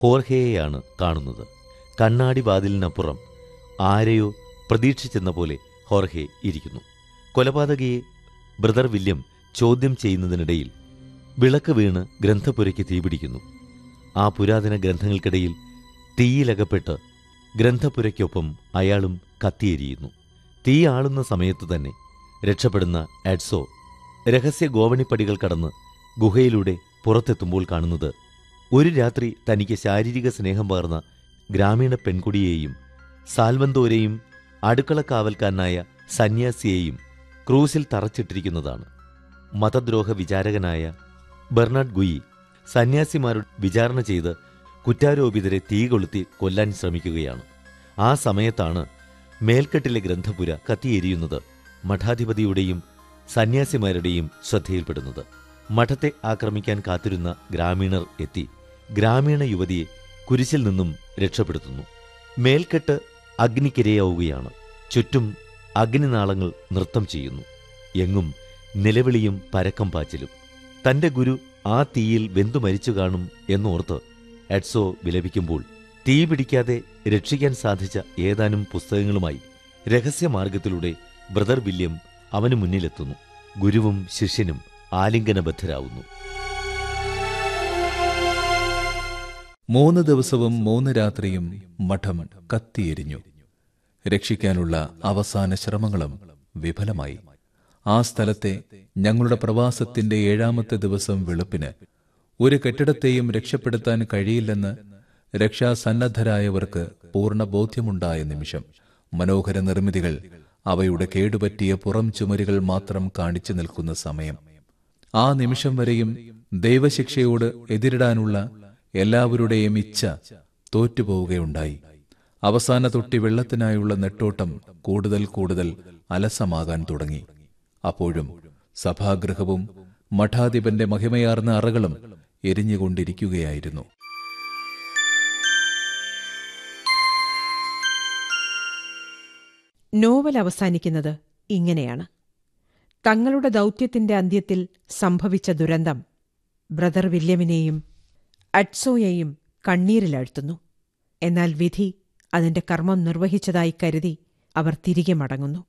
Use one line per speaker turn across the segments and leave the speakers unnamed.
ഹോർഹയെയാണ് കാണുന്നത് കണ്ണാടി വാതിലിനപ്പുറം ആരെയോ പ്രതീക്ഷിച്ചെന്ന പോലെ ഹോർഹെ ഇരിക്കുന്നു കൊലപാതകയെ ബ്രദർ വില്യം ചോദ്യം ചെയ്യുന്നതിനിടയിൽ വിളക്ക് വീണ് ഗ്രന്ഥപുരയ്ക്ക് തീപിടിക്കുന്നു ആ പുരാതന ഗ്രന്ഥങ്ങൾക്കിടയിൽ തീയിലകപ്പെട്ട് ഗ്രന്ഥപുരയ്ക്കൊപ്പം അയാളും കത്തിയെരിയുന്നു തീ ആളുന്ന സമയത്തു തന്നെ രക്ഷപ്പെടുന്ന എഡ്സോ രഹസ്യ ഗോവണിപ്പടികൾ കടന്ന് ഗുഹയിലൂടെ പുറത്തെത്തുമ്പോൾ കാണുന്നത് ഒരു രാത്രി തനിക്ക് ശാരീരിക സ്നേഹം പകർന്ന ഗ്രാമീണ പെൺകുടിയെയും സാൽവന്തോരെയും അടുക്കള കാവൽക്കാരനായ സന്യാസിയെയും ക്രൂസിൽ തറച്ചിട്ടിരിക്കുന്നതാണ് മതദ്രോഹ വിചാരകനായ ബെർണാഡ് ഗുയി സന്യാസിമാരുടെ വിചാരണ ചെയ്ത് കുറ്റാരോപിതരെ തീ കൊളുത്തി കൊല്ലാൻ ശ്രമിക്കുകയാണ് ആ സമയത്താണ് മേൽക്കെട്ടിലെ ഗ്രന്ഥപുര കത്തിയെരിയുന്നത് മഠാധിപതിയുടെയും സന്യാസിമാരുടെയും ശ്രദ്ധയിൽപ്പെടുന്നത് മഠത്തെ ആക്രമിക്കാൻ കാത്തിരുന്ന ഗ്രാമീണർ എത്തി ഗ്രാമീണ യുവതിയെ കുരിശിൽ നിന്നും രക്ഷപ്പെടുത്തുന്നു മേൽക്കെട്ട് അഗ്നിക്കിരയാവുകയാണ് ചുറ്റും അഗ്നിനാളങ്ങൾ നൃത്തം ചെയ്യുന്നു എങ്ങും നിലവിളിയും പരക്കം പാച്ചിലും തന്റെ ഗുരു ആ തീയിൽ വെന്തു മരിച്ചു കാണും എന്നോർത്ത് എഡ്സോ വിലപിക്കുമ്പോൾ തീ പിടിക്കാതെ രക്ഷിക്കാൻ സാധിച്ച ഏതാനും പുസ്തകങ്ങളുമായി രഹസ്യമാർഗത്തിലൂടെ ബ്രദർ വില്യം അവന് മുന്നിലെത്തുന്നു ഗുരുവും ശിഷ്യനും ആലിംഗനബദ്ധരാവുന്നു
മൂന്ന് ദിവസവും മൂന്ന് രാത്രിയും മഠം കത്തിയെരിഞ്ഞു രക്ഷിക്കാനുള്ള അവസാന ശ്രമങ്ങളും വിഫലമായി ആ സ്ഥലത്തെ ഞങ്ങളുടെ പ്രവാസത്തിന്റെ ഏഴാമത്തെ ദിവസം വെളുപ്പിന് ഒരു കെട്ടിടത്തെയും രക്ഷപ്പെടുത്താൻ കഴിയില്ലെന്ന് രക്ഷാസന്നദ്ധരായവർക്ക് പൂർണ്ണ ബോധ്യമുണ്ടായ നിമിഷം മനോഹര നിർമ്മിതികൾ അവയുടെ കേടുപറ്റിയ പുറം ചുമരുകൾ മാത്രം കാണിച്ചു നിൽക്കുന്ന സമയം ആ നിമിഷം വരെയും ദൈവശിക്ഷയോട് എതിരിടാനുള്ള എല്ലാവരുടെയും ഇച്ഛ തോറ്റുപോവുകയുണ്ടായി അവസാന തൊട്ടി വെള്ളത്തിനായുള്ള നെട്ടോട്ടം കൂടുതൽ കൂടുതൽ അലസമാകാൻ തുടങ്ങി അപ്പോഴും സഭാഗൃഹവും മഠാധിപന്റെ മഹിമയാർന്ന അറകളും എരിഞ്ഞുകൊണ്ടിരിക്കുകയായിരുന്നു
നോവൽ അവസാനിക്കുന്നത് ഇങ്ങനെയാണ് തങ്ങളുടെ ദൗത്യത്തിന്റെ അന്ത്യത്തിൽ സംഭവിച്ച ദുരന്തം ബ്രദർ വില്യമിനെയും അഡ്സോയെയും കണ്ണീരിലഴ്ത്തുന്നു എന്നാൽ വിധി അതിന്റെ കർമ്മം നിർവഹിച്ചതായി കരുതി അവർ തിരികെ മടങ്ങുന്നു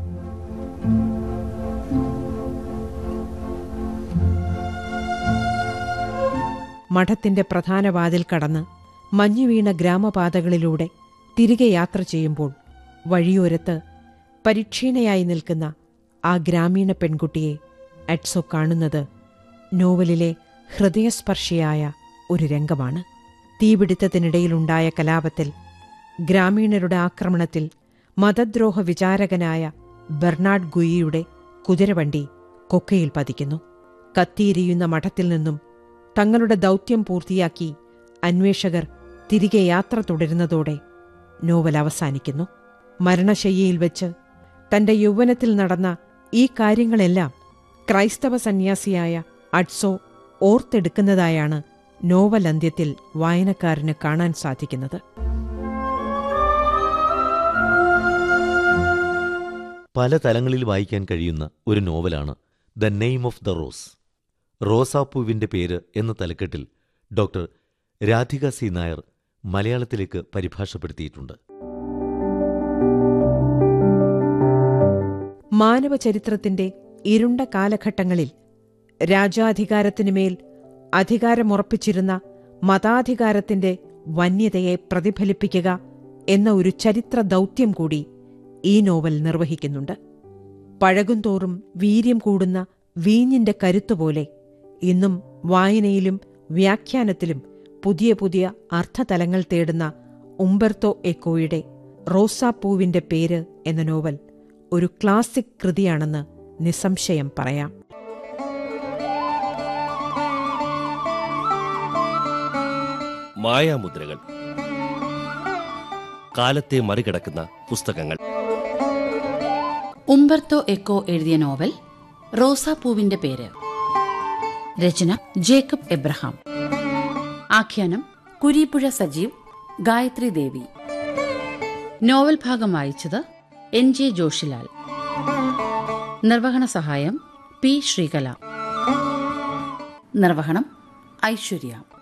മഠത്തിന്റെ പ്രധാന വാതിൽ കടന്ന് മഞ്ഞുവീണ ഗ്രാമപാതകളിലൂടെ തിരികെ യാത്ര ചെയ്യുമ്പോൾ വഴിയോരത്ത് പരിക്ഷീണയായി നിൽക്കുന്ന ആ ഗ്രാമീണ പെൺകുട്ടിയെ അഡ്സോ കാണുന്നത് നോവലിലെ ഹൃദയസ്പർശിയായ ഒരു രംഗമാണ് തീപിടുത്തത്തിനിടയിലുണ്ടായ കലാപത്തിൽ ഗ്രാമീണരുടെ ആക്രമണത്തിൽ മതദ്രോഹ വിചാരകനായ ബെർണാഡ് ഗുയിയുടെ കുതിരവണ്ടി കൊക്കയിൽ പതിക്കുന്നു കത്തിയിരിയുന്ന മഠത്തിൽ നിന്നും തങ്ങളുടെ ദൗത്യം പൂർത്തിയാക്കി അന്വേഷകർ തിരികെ യാത്ര തുടരുന്നതോടെ നോവൽ അവസാനിക്കുന്നു മരണശയ്യയിൽ വെച്ച് തന്റെ യൗവനത്തിൽ നടന്ന ഈ കാര്യങ്ങളെല്ലാം ക്രൈസ്തവ സന്യാസിയായ അഡ്സോ ഓർത്തെടുക്കുന്നതായാണ് നോവൽ അന്ത്യത്തിൽ വായനക്കാരന് കാണാൻ സാധിക്കുന്നത്
പല തലങ്ങളിൽ വായിക്കാൻ കഴിയുന്ന ഒരു നോവലാണ് the name of the rose റോസാപ്പൂവിന്റെ പേര് എന്ന തലക്കെട്ടിൽ ഡോക്ടർ രാധിക സി നായർ മലയാളത്തിലേക്ക് പരിഭാഷപ്പെടുത്തിയിട്ടുണ്ട്
മാനവചരിത്രത്തിന്റെ ഇരുണ്ട കാലഘട്ടങ്ങളിൽ രാജാധികാരത്തിനുമേൽ അധികാരമുറപ്പിച്ചിരുന്ന മതാധികാരത്തിന്റെ വന്യതയെ പ്രതിഫലിപ്പിക്കുക എന്ന ഒരു ചരിത്ര ദൗത്യം കൂടി ഈ നോവൽ നിർവഹിക്കുന്നുണ്ട് പഴകുംതോറും വീര്യം കൂടുന്ന വീഞ്ഞിന്റെ കരുത്തുപോലെ ഇന്നും വായനയിലും വ്യാഖ്യാനത്തിലും പുതിയ പുതിയ അർത്ഥതലങ്ങൾ തേടുന്ന ഉംബർത്തോ എക്കോയുടെ റോസാപ്പൂവിന്റെ പേര് എന്ന നോവൽ ഒരു ക്ലാസിക് കൃതിയാണെന്ന് നിസ്സംശയം പറയാം
മായാമുദ്രകൾ കാലത്തെ മറികടക്കുന്ന പുസ്തകങ്ങൾ
ഉംബർത്തോ എക്കോ എഴുതിയ നോവൽ റോസാപ്പൂവിന്റെ പേര് രചന ജേക്കബ് എബ്രഹാം ആഖ്യാനം കുരീപ്പുഴ സജീവ് ഗായത്രി ദേവി നോവൽ ഭാഗം വായിച്ചത് എൻ ജെ ജോഷിലാൽ നിർവഹണ സഹായം പി ശ്രീകല നിർവഹണം ഐശ്വര്യ